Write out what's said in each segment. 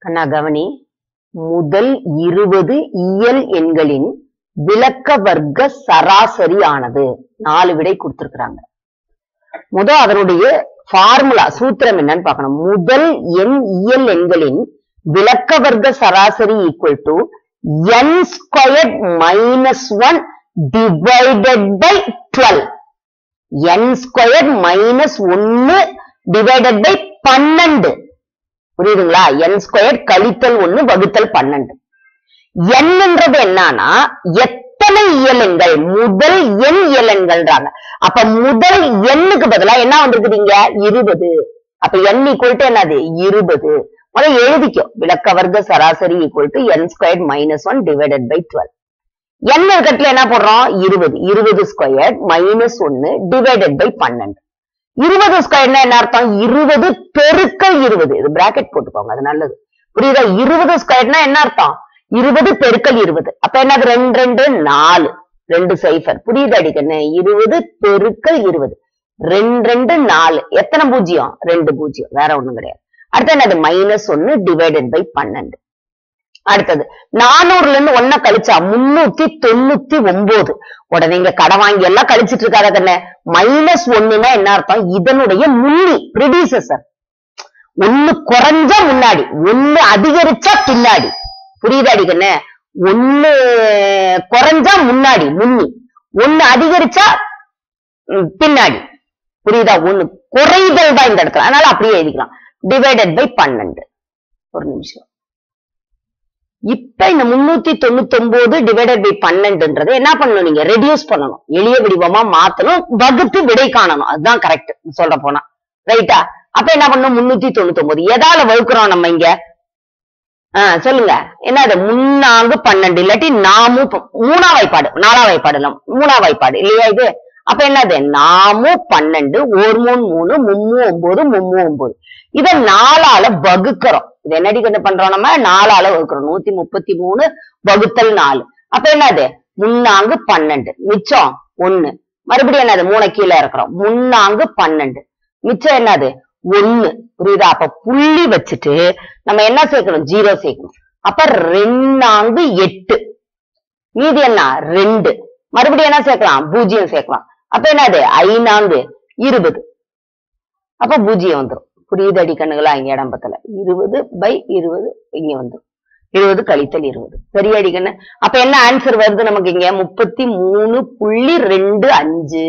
கண்ணா கவனி முதல் இருபது இயல் எண்களின் விளக்க வர்க்க சராசரி ஆனது நாலு விடை கொடுத்திருக்கிறாங்க முத அதனுடைய ஃபார்முலா சூத்திரம் என்னன்னு பார்க்கணும் முதல் எண் இயல் எண்களின் விளக்க வர்க்க சராசரி equal to n square minus one divided by twelve n square minus ஒன்னு டிவைடட் பை பன்னெண்டு புரியுதுங்களா என் ஸ்கொயர் கழித்தல் ஒன்னு வகுத்தல் பன்னெண்டு என்னன்றது என்னன்னா எத்தனை இயலெண்கள் முதல் எண் இயலெண்கள்ன்றாங்க அப்ப முதல் எண்ணுக்கு பதிலா என்ன வந்திருக்குதுங்க இருபது அப்ப என் ஈக்குவல் டு என்னது இருபது முதல்ல எழுதிக்கோ விளக்க வர்க்க சராசரி equal to n square minus one divided by twelve n இருக்கட்டுல என்ன போடுறோம் இருபது இருபது ஸ்கொயர் மைனஸ் ஒன்னு டிவைடட் பை பன்னெண்டு இருபது ஸ்கொயர்னா என்ன அர்த்தம் இருபது பெருக்கல் இருபது இது பிராக்கெட் போட்டுக்கோங்க அது நல்லது புரியுதா இருபது ஸ்கொயர்னா என்ன அர்த்தம் இருபது பெருக்கல் இருபது அப்ப என்னது ரெண்டு ரெண்டு நாலு ரெண்டு சைஃபர் புரியுது அடிக்கண்ணு இருபது பெருக்கல் இருபது ரெண்டு ரெண்டு நாலு எத்தனை பூஜ்ஜியம் ரெண்டு பூஜ்ஜியம் வேற ஒண்ணும் கிடையாது அடுத்து என்னது மைனஸ் ஒன்னு டிவைடட் பை பன்னெண்டு அடுத்தது நானூறுல இருந்து ஒன்ன கழிச்சா முன்னூத்தி தொண்ணூத்தி ஒன்பது உடனே இங்க கடை வாங்கி எல்லாம் கழிச்சிட்டு இருக்காத தானே மைனஸ் ஒண்ணுன்னா என்ன அர்த்தம் இதனுடைய முன்னி ப்ரிடிசஸர் ஒண்ணு குறைஞ்சா முன்னாடி ஒண்ணு அதிகரிச்சா பின்னாடி புரியுது அடிக்கண்ணே ஒண்ணு குறைஞ்சா முன்னாடி முன்னி ஒண்ணு அதிகரிச்சா ம், பின்னாடி புரியுதா ஒண்ணு குறைதல் தான் இந்த இடத்துல அதனால அப்படியே எழுதிக்கலாம் டிவைடட் பை பன்னெண்டு ஒரு நிமிஷம் இப்ப இந்த முன்னூத்தி தொண்ணூத்தி ஒன்பது டிவைடட் பை பன்னெண்டுன்றது என்ன பண்ணணும் நீங்க ரெடியூஸ் பண்ணணும் எளிய வடிவமா மாத்தணும் வகுத்து விடை காணணும் அதுதான் கரெக்ட் சொல்ற போனா ரைட்டா அப்ப என்ன பண்ணணும் முன்னூத்தி தொண்ணூத்தி ஒன்பது எதால வகுக்கிறோம் நம்ம இங்க ஆஹ் சொல்லுங்க என்னது முன்னாங்கு பன்னெண்டு இல்லாட்டி நாமும் ப- மூணா வாய்ப்பாடு நாலா வாய்ப்பாடு இல்ல மூணா வாய்ப்பாடு இல்லையா இது அப்ப என்னது நாமு பன்னெண்டு ஒரு மூணு மூணு மும்மு ஒன்பது மும்மு ஒன்பது இத நாலால வகுக்கிறோம் இது என்னடி கண்டு பண்றோம் நம்ம நாலால வகுக்கிறோம் நூத்தி முப்பத்தி மூணு வகுத்தல் நாலு அப்ப என்னது முன்னாங்கு பன்னெண்டு மிச்சம் ஒண்ணு மறுபடியும் என்னது மூணை கீழே இருக்கிறோம் முன்னாங்கு பன்னெண்டு மிச்சம் என்னது ஒண்ணு புரியுதா அப்ப புள்ளி வச்சுட்டு நம்ம என்ன சேர்க்கணும் ஜீரோ சேர்க்கணும் அப்ப ரெண்டாங்கு எட்டு மீதி என்ன ரெண்டு மறுபடியும் என்ன சேர்க்கலாம் பூஜ்ஜியம் சேர்க்கலாம் அப்ப என்னது ஐநான்கு இருபது அப்ப பூஜ்ஜியம் வந்துரும் புரியுது அடி கண்ணுகளா இங்க இடம்பத்துல இருபது பை இருபது இங்க வந்துரும் இருபது கழித்தல் இருபது சரியா அடி கண்ணு அப்ப என்ன ஆன்சர் வருது நமக்கு இங்க முப்பத்தி மூணு புள்ளி ரெண்டு அஞ்சு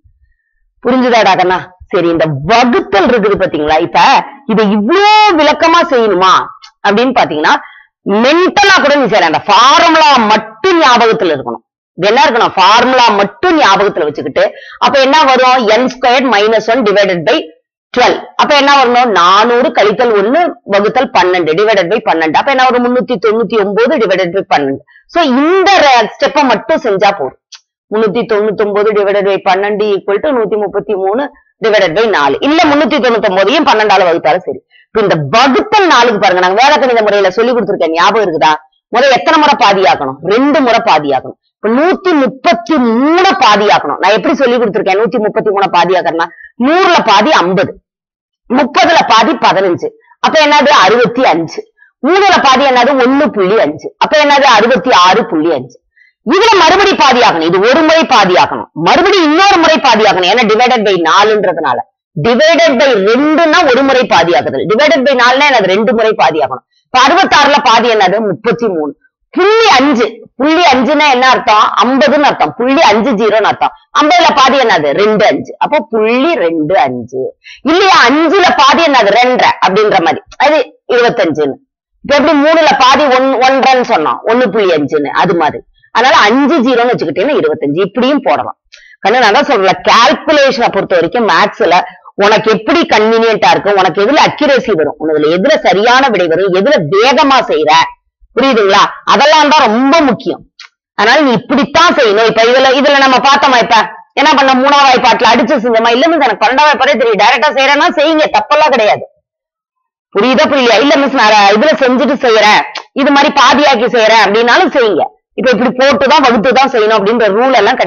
புரிஞ்சுதாடா கண்ணா சரி இந்த வகுத்தல் இருக்குது பாத்தீங்களா இப்ப இதை இவ்ளோ விளக்கமா செய்யணுமா அப்படின்னு பாத்தீங்கன்னா மென்டலா கூட நீ செய்யலாம் அந்த ஃபார்முலா மட்டும் ஞாபகத்துல இருக்கணும் இது என்ன இருக்கணும் ஃபார்முலா மட்டும் ஞாபகத்துல வச்சுக்கிட்டு அப்ப என்ன வரும் n square minus one divided by twelve அப்ப என்ன வரணும் நானூறு கழித்தல் ஒண்ணு வகுத்தல் பன்னெண்டு டிவைடட் பை பன்னெண்டு அப்ப என்ன வரும் முன்னூத்தி தொண்ணூத்தி ஒன்பது டிவைடட் பை பன்னெண்டு சோ இந்த ஸ்டெப்பை மட்டும் செஞ்சா போதும் முன்னூத்தி தொண்ணூத்தி ஒன்பது டிவைடட் பை பன்னெண்டு ஈக்குவல் டு நூத்தி முப்பத்தி மூணு டிவைடட் பை நாலு இல்ல முன்னூத்தி தொண்ணூத்தி ஒன்பதையும் பன்னெண்டால வகுத்தாலும் சரி இப்ப இந்த வகுத்தல் நாளுக்கு பாருங்க நாங்க வேற கணித முறையில சொல்லி கொடுத்துருக்கேன் ஞாபகம் இருக்குதா முதல்ல எத்தனை முறை பாதியாக்கணும் ரெண்டு முறை பாதியாக்கணும் இப்ப நூத்தி முப்பத்தி மூணு பாதியாக்கணும் நான் எப்படி சொல்லி கொடுத்துருக்கேன் நூத்தி முப்பத்தி மூணு பாதியாக்கறேன்னா நூறுல பாதி ஐம்பது முப்பதுல பாதி பதினஞ்சு அப்ப என்னது அறுபத்தி அஞ்சு மூணுல பாதி என்னது ஒண்ணு புள்ளி அஞ்சு அப்ப என்னது அறுபத்தி ஆறு புள்ளி அஞ்சு இதுல மறுபடி பாதியாக்கணும் இது ஒரு முறை பாதியாக்கணும் மறுபடியும் இன்னொரு முறை பாதியாக்கணும் ஏன்னா டிவைடட் பை நாலுன்றதுனால டிவைடட் பை ரெண்டுன்னா ஒரு முறை பாதியாக்குதல் டிவைடட் பை நாலுனா என்னது ரெண்டு முறை பாதியாக்கணும் இப்ப அறுபத்தாறுல பாதி என்னது முப்பத்தி மூணு புள்ளி அஞ்சு புள்ளி அஞ்சுன்னா என்ன அர்த்தம் ஐம்பதுன்னு அர்த்தம் புள்ளி அஞ்சு ஜீரோன்னு அர்த்தம் ஐம்பதுல பாதி என்னது ரெண்டு அஞ்சு அப்போ புள்ளி ரெண்டு அஞ்சு இல்லையா அஞ்சுல பாதி என்னது ரெண்டரை அப்படின்ற மாதிரி அது இருபத்தஞ்சுன்னு இப்ப எப்படி மூணுல பாதி ஒன் ஒன்றரைன்னு சொன்னோம் ஒண்ணு புள்ளி அஞ்சுன்னு அது மாதிரி அதனால அஞ்சு ஜீரோன்னு வச்சுக்கிட்டீங்கன்னா இருபத்தஞ்சு இப்படியும் போடலாம் கண்ணு நான் தான் சொல்றேன் கால்குலேஷனை பொறுத்த வரைக்கும் மேத்ஸ்ல உனக்கு எப்படி கன்வீனியன்டா இருக்கும் உனக்கு எதுல அக்யூரேசி வரும் உனக்கு எதுல சரியான விடை வரும் எதுல வேகமா செய்யற புரியுதுங்களா அதெல்லாம் தான் ரொம்ப முக்கியம் அதனால நீ இப்படித்தான் செய்யணும் இப்ப இதுல இதுல நம்ம பார்த்தோமா இப்ப என்ன பண்ண மூணாவது வாய்ப்பாட்டுல அடிச்சு செஞ்சோமா இல்ல மிஸ் எனக்கு பன்னெண்டாவது வாய்ப்பாடே தெரியும் டைரக்டா செய்யறேன்னா செய்யுங்க தப்பெல்லாம் கிடையாது புரியுதா புரியலையா இல்ல மிஸ் நான் இதுல செஞ்சுட்டு செய்யறேன் இது மாதிரி பாதியாக்கி செய்யறேன் அப்படின்னாலும் செய்யுங்க இப்ப இப்படி போட்டுதான் வகுத்து தான் செய்யணும் அப்படின்ற ரூல் எல்லாம் கிடையாது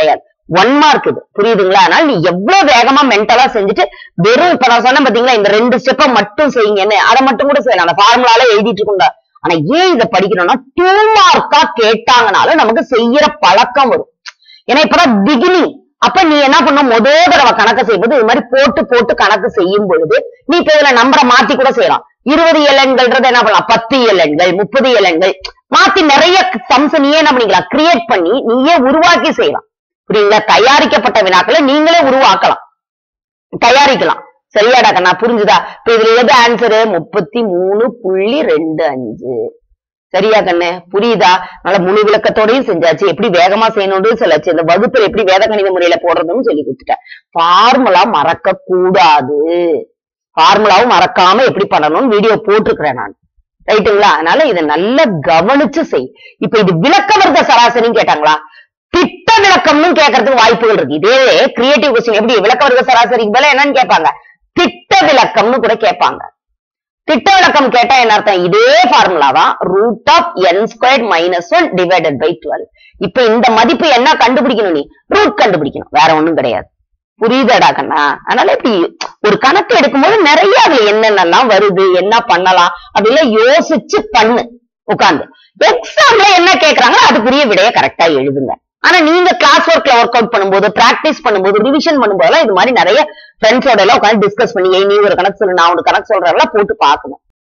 ஒன் மார்க் இது புரியுதுங்களா அதனால நீ எவ்வளவு வேகமா மென்டலா செஞ்சுட்டு வெறும் இப்ப நான் சொன்னேன் பாத்தீங்களா இந்த ரெண்டு ஸ்டெப்ப மட்டும் செய்யுங்கன்னு அதை மட்டும் கூட செய்யலாம் அந்த ஃபார்முலால எழுதிட்டு இருக்கோங்க ஆனா ஏன் இதை படிக்கணும்னா டூ மார்க்கா கேட்டாங்கனாலும் நமக்கு செய்யற பழக்கம் வரும் ஏன்னா இப்பதான் பிகினிங் அப்ப நீ என்ன பண்ணும் முத தடவை கணக்கு செய்யும்போது இது மாதிரி போட்டு போட்டு கணக்கு செய்யும் பொழுது நீ இப்ப இதுல நம்பரை மாத்தி கூட செய்யலாம் இருபது எலன்கள்ன்றத என்ன பண்ணலாம் பத்து எலன்கள் முப்பது எலன்கள் மாத்தி நிறைய சம்ஸ் நீயே என்ன பண்ணிக்கலாம் கிரியேட் பண்ணி நீயே உருவாக்கி செய்யலாம் புரியுங்களா தயாரிக்கப்பட்ட வினாக்களை நீங்களே உருவாக்கலாம் தயாரிக்கலாம் சரியாடா கண்ணா புரிஞ்சுதா இப்ப இதுல எது ஆன்சரு முப்பத்தி மூணு புள்ளி ரெண்டு அஞ்சு சரியா கண்ணு புரியுதா நல்ல முழு விளக்கத்தோடயும் செஞ்சாச்சு எப்படி வேகமா செய்யணும்னு சொல்லாச்சு இந்த வகுப்புல எப்படி வேத கணித முறையில போடுறதுன்னு சொல்லி கொடுத்துட்டேன் ஃபார்முலா மறக்க கூடாது ஃபார்முலாவும் மறக்காம எப்படி பண்ணணும்னு வீடியோ போட்டிருக்கிறேன் நான் ரைட்டுங்களா அதனால இதை நல்லா கவனிச்சு செய் இப்ப இது விளக்க வர்க்க சராசரின்னு கேட்டாங்களா திட்ட விளக்கம்னு கேட்கறதுக்கு வாய்ப்புகள் இருக்கு இதே கிரியேட்டிவ் கொஸ்டின் எப்படி விளக்க வர்க்க சராசரிக்கு பதிலா என்னன்னு கேட்பாங்க திட்ட விளக்கம்னு கூட கேட்பாங்க திட்ட விளக்கம் கேட்டா என்ன அர்த்தம் இதே ஃபார்முலா தான் root of n square minus one divided by twelve இப்ப இந்த மதிப்பு என்ன கண்டுபிடிக்கணும் நீ ரூட் கண்டுபிடிக்கணும் வேற ஒண்ணும் கிடையாது புரியுதாடா கண்ணா அதனால இப்படி ஒரு கணக்கு எடுக்கும்போது நிறைய அதுல என்னென்னலாம் வருது என்ன பண்ணலாம் அப்படிலாம் யோசிச்சு பண்ணு உட்கார்ந்து எக்ஸாம்ல என்ன கேக்குறாங்களோ அதுக்குரிய விடைய கரெக்டா எழுதுங்க ஆனா நீங்க கிளாஸ் ஒர்க்ல ஒர்க் அவுட் பண்ணும்போது பிராக்டிஸ் பண்ணும்போது ரிவிஷன் பண்ணும்போதெல்லாம் இது மாதிரி நிறைய ஃப்ரெண்ட்ஸோட எல்லாம் உட்காந்து டிஸ்கஸ் பண்ணி "ஏய், நீ ஒரு கணக்கு சொல்லு நான் ஒரு கணக்கு சொல்றேன் போட்டு பார்க்கணும்